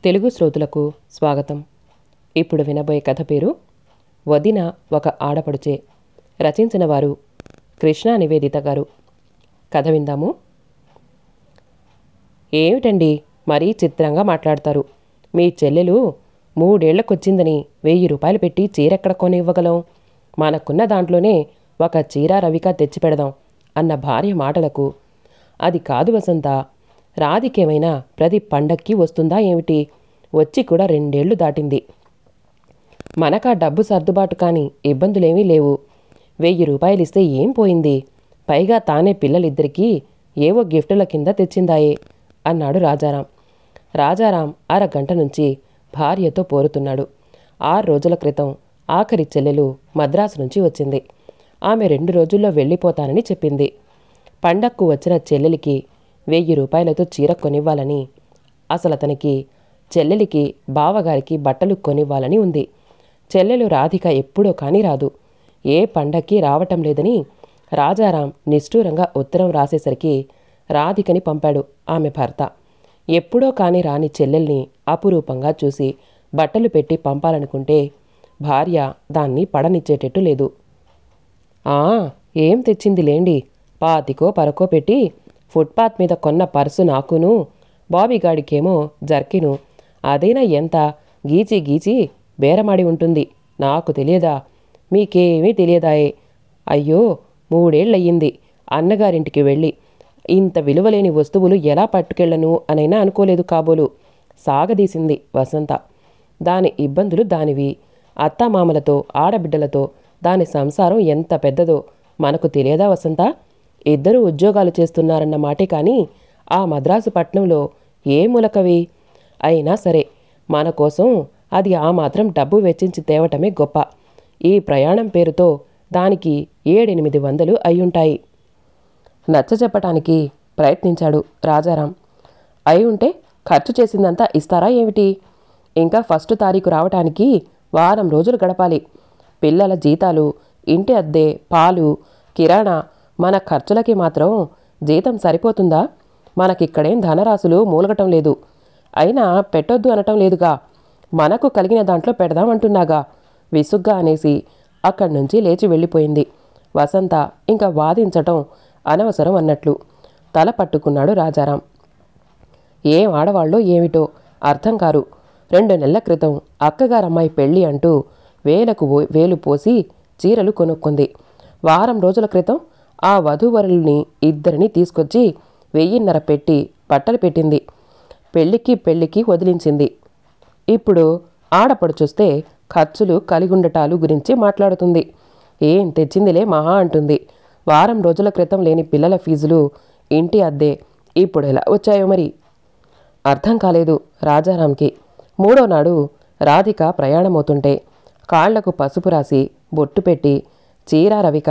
తెలుగు శ్రోతులకు స్వాగతం ఇప్పుడు వినబోయే కథ పేరు వదిన ఒక ఆడపడుచే రచించిన వారు కృష్ణా నివేదిత గారు కథ విందాము ఏమిటండి మరీ చిత్రంగా మాట్లాడతారు మీ చెల్లెలు మూడేళ్లకొచ్చిందని వెయ్యి రూపాయలు పెట్టి చీరెక్కడ కొని ఇవ్వగలం మనకున్న దాంట్లోనే ఒక చీర రవిక తెచ్చి పెడదాం అన్న భార్య మాటలకు అది కాదు వసంత రాధికేమైనా ప్రతి పండక్కి వస్తుందా ఏమిటి వచ్చి కూడా రెండేళ్లు దాటింది మనకా డబ్బు సర్దుబాటు కాని ఇబ్బందులేమీ లేవు వెయ్యి రూపాయలిస్తే ఏం పోయింది పైగా తానే పిల్లలిద్దరికీ ఏవో గిఫ్టుల కింద తెచ్చిందాయే అన్నాడు రాజారాం రాజారాం అరగంట నుంచి భార్యతో పోరుతున్నాడు ఆరు రోజుల క్రితం ఆఖరి చెల్లెలు మద్రాసు నుంచి వచ్చింది ఆమె రెండు రోజుల్లో వెళ్ళిపోతానని చెప్పింది పండక్కు వచ్చిన చెల్లెలికి వెయ్యి రూపాయలతో చీర కొనివ్వాలని అసలు అతనికి చెల్లెలికి బావగారికి బట్టలు కొనివ్వాలని ఉంది చెల్లెలు రాధిక ఎప్పుడో కానీ రాదు ఏ పండక్కి రావటం లేదని రాజారాం నిష్ఠూరంగా ఉత్తరం రాసేసరికి రాధికని పంపాడు ఆమె భర్త ఎప్పుడో కాని రాని చెల్లెల్ని అపురూపంగా చూసి బట్టలు పెట్టి పంపాలనుకుంటే భార్య దాన్ని పడనిచ్చేటట్టు లేదు ఆ ఏం తెచ్చింది లేండి పాతికో పరకో పెట్టి ఫుట్పాత్ మీద కొన్న పర్సు నాకును బాబీగాడికేమో జర్కిను అదైనా ఎంత గీచి గీచి బేరమాడి ఉంటుంది నాకు తెలియదా మీకేమీ తెలియదాయే అయ్యో మూడేళ్లయ్యింది అన్నగారింటికి వెళ్ళి ఇంత విలువలేని వస్తువులు ఎలా పట్టుకెళ్ళను అనైనా అనుకోలేదు కాబోలు సాగదీసింది వసంత దాని ఇబ్బందులు దానివి అత్తామామలతో ఆడబిడ్డలతో దాని సంసారం ఎంత పెద్దదో మనకు తెలియదా వసంత ఇద్దరు ఉద్యోగాలు చేస్తున్నారన్న మాటే కానీ ఆ మద్రాసు పట్నంలో ఏ మూలకవి అయినా సరే మన కోసం అది ఆ మాత్రం డబ్బు వెచ్చించి తేవటమే గొప్ప ఈ ప్రయాణం పేరుతో దానికి ఏడెనిమిది వందలు అయ్యుంటాయి నచ్చజెప్పటానికి ప్రయత్నించాడు రాజారాం అయి ఉంటే ఖర్చు చేసిందంతా ఇస్తారా ఏమిటి ఇంకా ఫస్ట్ తారీఖు రావటానికి వారం రోజులు గడపాలి పిల్లల జీతాలు ఇంటి అద్దె పాలు కిరాణా మన ఖర్చులకి మాత్రం జీతం సరిపోతుందా మనకిక్కడేం ధనరాశులు మూలగటం లేదు అయినా పెట్టొద్దు అనటం లేదుగా మనకు కలిగిన దాంట్లో పెడదామంటున్నాగా విసుగ్గా అనేసి అక్కడి నుంచి లేచి వెళ్ళిపోయింది వసంత ఇంకా వాదించటం అనవసరం అన్నట్లు తల పట్టుకున్నాడు రాజారాం ఏం ఆడవాళ్ళో ఏమిటో అర్థం కారు రెండు నెలల క్రితం అక్కగారమ్మాయి పెళ్ళి అంటూ వేలకు వో- వేలు పోసి చీరలు కొనుక్కుంది వారం రోజుల క్రితం ఆ వధూవరుల్ని ఇద్దరిని తీసుకొచ్చి వెయ్యిన్నర పెట్టి బట్టలు పెట్టింది పెళ్ళికి పెళ్ళికి వదిలించింది ఇప్పుడు ఆడపడుచొస్తే ఖర్చులు కలిగుండటాలు గురించి మాట్లాడుతుంది ఏం తెచ్చిందిలే మహా అంటుంది వారం రోజుల క్రితం లేని పిల్లల ఫీజులు ఇంటి అద్దె ఇప్పుడు ఎలా వచ్చాయో మరి అర్థం కాలేదు రాజారాంకి మూడో నాడు రాధిక ప్రయాణమవుతుంటే కాళ్లకు పసుపు రాసి బొట్టు పెట్టి చీర రవిక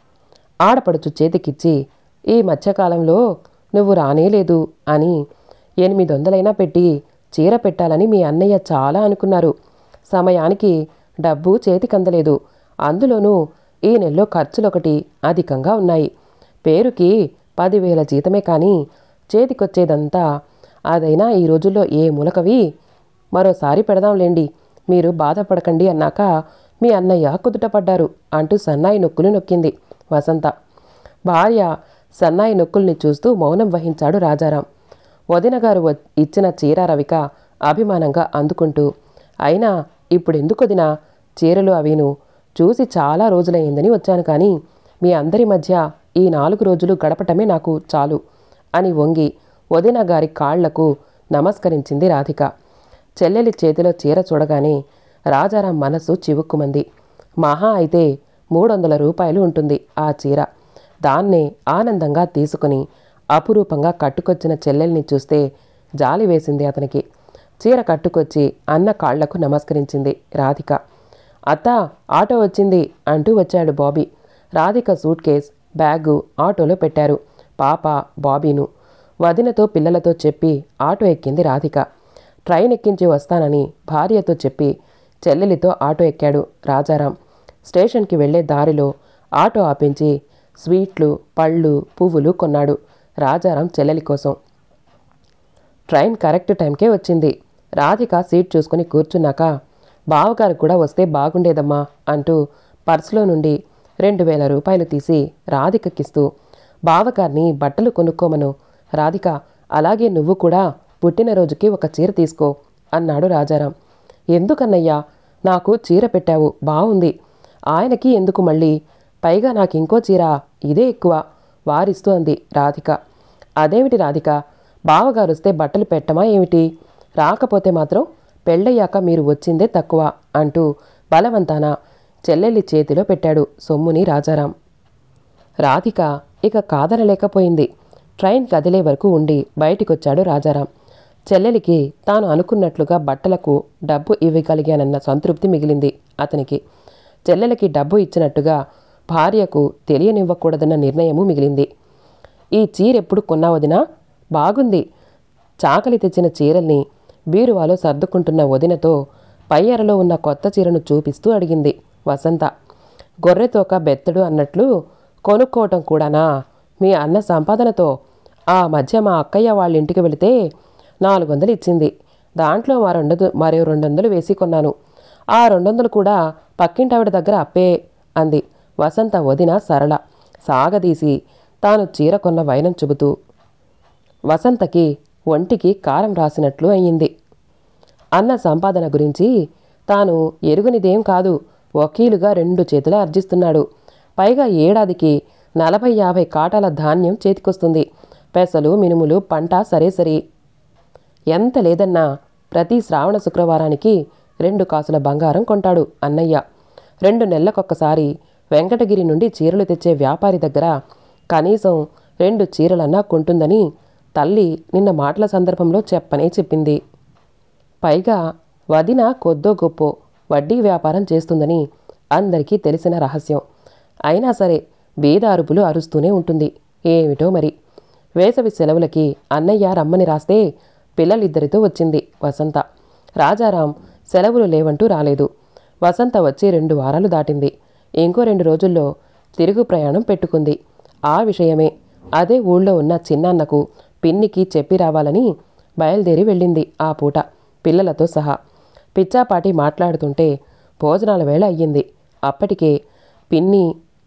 ఆడపడుచు చేతికిచ్చి ఈ మధ్యకాలంలో నువ్వు రానేలేదు అని ఎనిమిది వందలైనా పెట్టి చీర పెట్టాలని మీ అన్నయ్య చాలా అనుకున్నారు సమయానికి డబ్బు చేతికందలేదు అందులోనూ ఈ నెలలో ఖర్చులొకటి అధికంగా ఉన్నాయి పేరుకి పదివేల జీతమే కానీ చేతికొచ్చేదంతా అదైనా ఈ రోజుల్లో ఏ మూలకవి మరోసారి పెడదాంలేండి మీరు బాధపడకండి అన్నాక మీ అన్నయ్య కుదుటపడ్డారు అంటూ సన్నాయి నొక్కులు నొక్కింది వసంత భార్య సన్నాయి నొక్కుల్ని చూస్తూ మౌనం వహించాడు రాజారాం వదిన గారు వ- ఇచ్చిన చీర రవిక అభిమానంగా అందుకుంటూ అయినా ఇప్పుడెందుకు వదినా చీరలు అవిను చూసి చాలా రోజులయ్యిందని వచ్చాను కానీ మీ అందరి మధ్య ఈ నాలుగు రోజులు గడపటమే నాకు చాలు అని వంగి వదిన గారి కాళ్లకు నమస్కరించింది రాధిక చెల్లెలి చేతిలో చీర చూడగానే రాజారాం మనసు చివుక్కుమంది మహా అయితే మూడు వందల రూపాయలు ఉంటుంది ఆ చీర దాన్నే ఆనందంగా తీసుకుని అపురూపంగా కట్టుకొచ్చిన చెల్లెల్ని చూస్తే జాలి వేసింది అతనికి చీర కట్టుకొచ్చి అన్న కాళ్లకు నమస్కరించింది రాధిక అత్త ఆటో వచ్చింది అంటూ వచ్చాడు Bobby Radhika suitcase bag ఆటోలో పెట్టారు పాప బాబీను వదినతో పిల్లలతో చెప్పి ఆటో ఎక్కింది రాధిక ట్రైన్ ఎక్కించి వస్తానని భార్యతో చెప్పి చెల్లెలితో ఆటో ఎక్కాడు రాజారాం స్టేషన్కి వెళ్లే దారిలో ఆటో ఆపించి స్వీట్లు పళ్ళు పువ్వులు కొన్నాడు రాజారాం చెల్లెలి కోసం ట్రైన్ కరెక్ట్ టైంకే వచ్చింది రాధిక సీట్ చూసుకుని కూర్చున్నాక బావగారు కూడా వస్తే బాగుండేదమ్మా అంటూ పర్సులో నుండి రెండు వేల రూపాయలు తీసి రాధికకిస్తూ బావగారిని బట్టలు కొనుక్కోమను రాధిక అలాగే నువ్వు కూడా పుట్టినరోజుకి ఒక చీర తీసుకో అన్నాడు రాజారాం ఎందుకన్నయ్యా నాకు చీర పెట్టావు బావుంది ఆయనకి ఎందుకు మళ్ళీ పైగా నాకు ఇంకో చీర ఇదే ఎక్కువ వారిస్తూ అంది రాధిక అదేమిటి రాధిక బావగారు వస్తే బట్టలు పెట్టమా ఏమిటి రాకపోతే మాత్రం పెళ్ళయ్యాక మీరు వచ్చిందే తక్కువ అంటూ బలవంతాన చెల్లెలి చేతిలో పెట్టాడు సొమ్ముని రాజారాం రాధిక ఇక కాదనలేకపోయింది ట్రైన్ కదిలే వరకు ఉండి బయటికొచ్చాడు రాజారాం చెల్లెలికి తాను అనుకున్నట్లుగా బట్టలకు డబ్బు ఇవ్వగలిగానన్న సంతృప్తి మిగిలింది అతనికి చెల్లెలకి డబ్బు ఇచ్చినట్టుగా భార్యకు తెలియనివ్వకూడదన్న నిర్ణయము మిగిలింది ఈ చీరెప్పుడు కొన్నావదినా బాగుంది చాకలి తెచ్చిన చీరల్ని బీరువాలో సర్దుకుంటున్న వదినతో పై అరలో ఉన్న కొత్త చీరను చూపిస్తూ అడిగింది వసంత గొర్రెతోక బెత్తడు అన్నట్లు కొనుక్కోవటం కూడానా మీ అన్న సంపాదనతో ఆ మధ్య మా అక్కయ్య వాళ్ళ ఇంటికి వెళితే నాలుగు వందలు ఇచ్చింది దాంట్లో మా రెండు మరో రెండు వందలు వేసి కొన్నాను ఆ రెండు వందలు కూడా పక్కింటావిడ దగ్గర అప్పే అంది వసంత వదిన సరళ సాగదీసి తాను చీర కొన్న వైనం చెబుతూ వసంతకి ఒంటికి కారం రాసినట్లు అయ్యింది అన్న సంపాదన గురించి తాను ఎరుగునిదేం కాదు వకీలుగా రెండు చేతుల అర్జిస్తున్నాడు పైగా ఏడాదికి నలభై యాభై కాటాల ధాన్యం చేతికొస్తుంది పెసలు మినుములు పంట సరే సరి ఎంత లేదన్నా ప్రతి శ్రావణ శుక్రవారానికి రెండు కాసుల బంగారం కొంటాడు అన్నయ్య రెండు నెలలకొక్కసారి వెంకటగిరి నుండి చీరలు తెచ్చే వ్యాపారి దగ్గర కనీసం రెండు చీరలన్నా కొంటుందని తల్లి నిన్న మాటల సందర్భంలో చెప్పనే చెప్పింది పైగా వదిన కొద్దో గొప్పో వడ్డీ వ్యాపారం చేస్తుందని అందరికీ తెలిసిన రహస్యం అయినా సరే బీద అరుపులు అరుస్తూనే ఉంటుంది ఏమిటో మరి వేసవి సెలవులకి అన్నయ్య రమ్మని రాస్తే పిల్లలిద్దరితో వచ్చింది వసంత రాజారాం సెలవులు లేవంటూ రాలేదు వసంత వచ్చి రెండు వారాలు దాటింది ఇంకో రెండు రోజుల్లో తిరుగు ప్రయాణం పెట్టుకుంది ఆ విషయమే అదే ఊళ్ళో ఉన్న చిన్నాన్నకు పిన్నికి చెప్పి రావాలని బయలుదేరి వెళ్ళింది ఆ పూట పిల్లలతో సహా పిచ్చాపాటి మాట్లాడుతుంటే భోజనాల వేళ అయ్యింది అప్పటికే పిన్ని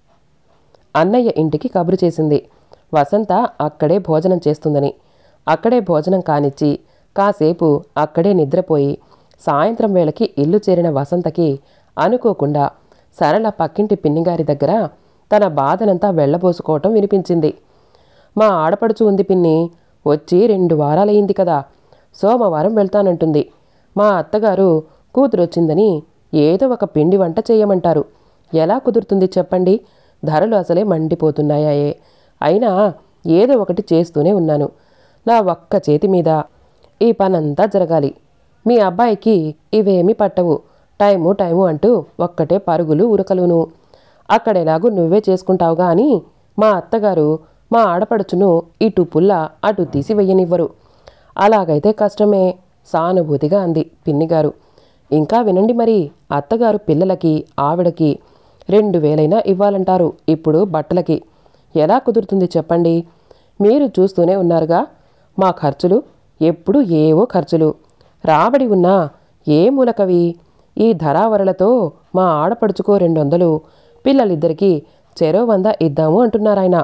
అన్నయ్య ఇంటికి కబురు చేసింది వసంత అక్కడే భోజనం చేస్తుందని అక్కడే భోజనం కానిచ్చి కాసేపు అక్కడే నిద్రపోయి సాయంత్రం వేళకి ఇల్లు చేరిన వసంతకి అనుకోకుండా సరళ పక్కింటి పిన్నిగారి దగ్గర తన బాధనంతా వెళ్ళబోసుకోవటం వినిపించింది మా ఆడపడుచు ఉంది పిన్ని వచ్చి రెండు వారాలయ్యింది కదా సోమవారం వెళ్తానంటుంది మా అత్తగారు కూతురొచ్చిందని ఏదో ఒక పిండి వంట చేయమంటారు ఎలా కుదురుతుంది చెప్పండి ధరలు అసలే మండిపోతున్నాయే అయినా ఏదో ఒకటి చేస్తూనే ఉన్నాను నా ఒక్క చేతి మీద ఈ పనంతా జరగాలి మీ అబ్బాయికి ఇవేమీ పట్టవు టైము టైము అంటూ ఒక్కటే పరుగులు ఉరకలును అక్కడెలాగూ నువ్వే చేసుకుంటావుగా అని మా అత్తగారు మా ఆడపడుచును ఇటు పుల్ల అటు తీసి వెయ్యనివ్వరు అలాగైతే కష్టమే సానుభూతిగా అంది పిన్నిగారు ఇంకా వినండి మరి అత్తగారు పిల్లలకి ఆవిడకి రెండు వేలైనా ఇవ్వాలంటారు ఇప్పుడు బట్టలకి ఎలా కుదురుతుంది చెప్పండి మీరు చూస్తూనే ఉన్నారుగా మా ఖర్చులు ఎప్పుడు ఏవో ఖర్చులు రాబడి ఉన్నా ఏ మూలకవి ఈ ధరావరలతో మా ఆడపడుచుకో రెండు వందలు పిల్లలిద్దరికీ చెరో వంద ఇద్దాము అంటున్నారాయన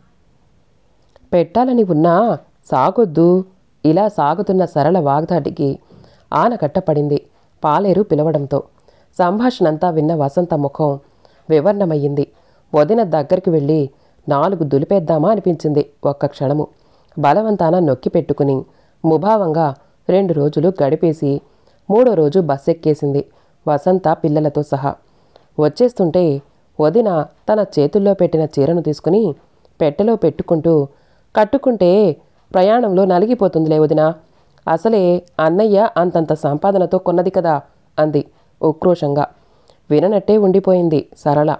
పెట్టాలని ఉన్నా సాగొద్దు ఇలా సాగుతున్న సరళ వాగ్దాటికి ఆనకట్ట పడింది పాలేరు పిలవడంతో సంభాషణంతా విన్న వసంత ముఖం వివర్ణమయ్యింది వదిన దగ్గరికి వెళ్ళి నాలుగు దులిపేద్దామా అనిపించింది ఒక్క క్షణము బలవంతాన నొక్కి పెట్టుకుని ముభావంగా రెండు రోజులు గడిపేసి మూడో రోజు బస్సెక్కేసింది వసంత పిల్లలతో సహా వచ్చేస్తుంటే వదిన తన చేతుల్లో పెట్టిన చీరను తీసుకుని పెట్టెలో పెట్టుకుంటూ కట్టుకుంటే ప్రయాణంలో నలిగిపోతుందిలే వదిన అసలే అన్నయ్య అంతంత సంపాదనతో కొన్నది కదా అంది ఉక్రోషంగా విననట్టే ఉండిపోయింది సరళ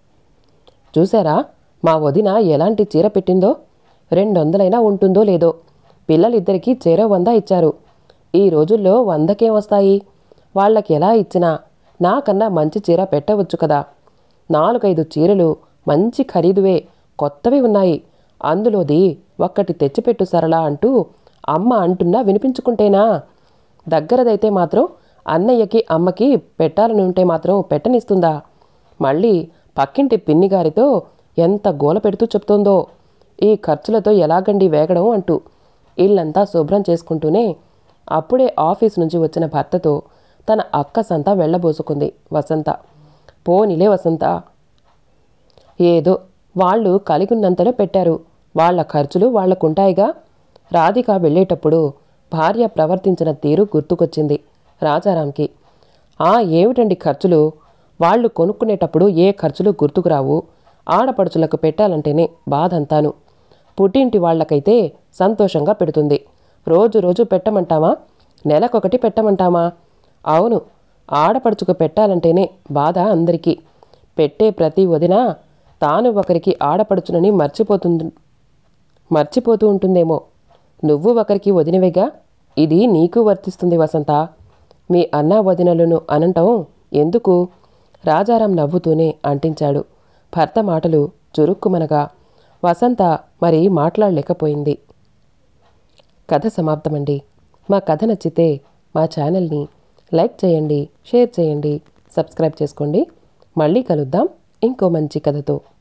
చూసారా మా వదిన ఎలాంటి చీర పెట్టిందో రెండొందలైనా ఉంటుందో లేదో పిల్లలిద్దరికీ చీర వంద ఇచ్చారు ఈ రోజుల్లో వందకేం వస్తాయి వాళ్ళకి ఎలా ఇచ్చినా నాకన్నా మంచి చీర పెట్టవచ్చు కదా నాలుగైదు చీరలు మంచి ఖరీదువే కొత్తవి ఉన్నాయి అందులోది ఒక్కటి తెచ్చిపెట్టు సరళా అంటూ అమ్మ అంటున్నా వినిపించుకుంటేనా దగ్గరదైతే మాత్రం అన్నయ్యకి అమ్మకి పెట్టాలని ఉంటే మాత్రం పెట్టనిస్తుందా మళ్ళీ పక్కింటి పిన్ని గారితో ఎంత గోల పెడుతూ చెప్తోందో ఈ ఖర్చులతో ఎలాగండి వేగడం అంటూ ఇల్లంతా శుభ్రం చేసుకుంటూనే అప్పుడే ఆఫీస్ నుంచి వచ్చిన భర్తతో తన అక్క సంత వెళ్ళబోసుకుంది వసంత పోనిలే వసంత ఏదో వాళ్ళు కలిగున్నంతలో పెట్టారు వాళ్ళ ఖర్చులు వాళ్లకుంటాయిగా రాధిక వెళ్ళేటప్పుడు భార్య ప్రవర్తించిన తీరు గుర్తుకొచ్చింది రాజారాంకి ఆ ఏమిటండి ఖర్చులు వాళ్ళు కొనుక్కునేటప్పుడు ఏ ఖర్చులు గుర్తుకు రావు ఆడపడుచులకు పెట్టాలంటేనే బాధంతాను పుట్టింటి వాళ్ళకైతే సంతోషంగా పెడుతుంది రోజు రోజు పెట్టమంటామా నెలకొకటి పెట్టమంటామా అవును ఆడపడుచుకు పెట్టాలంటేనే బాధ అందరికీ పెట్టే ప్రతి వదిన తాను ఒకరికి ఆడపడుచునని మర్చిపోతుంది మర్చిపోతూ ఉంటుందేమో నువ్వు ఒకరికి వదినవేగా ఇది నీకు వర్తిస్తుంది వసంత మీ అన్న వదినలను అనంటం ఎందుకు రాజారాం నవ్వుతూనే అంటించాడు భర్త మాటలు చురుక్కుమనగా వసంత మరి మాట్లాడలేకపోయింది కథ సమాప్తమండి మా కథ నచ్చితే మా ఛానల్ని లైక్ చేయండి షేర్ చేయండి సబ్స్క్రైబ్ చేసుకోండి మళ్ళీ కలుద్దాం ఇంకో మంచి కథతో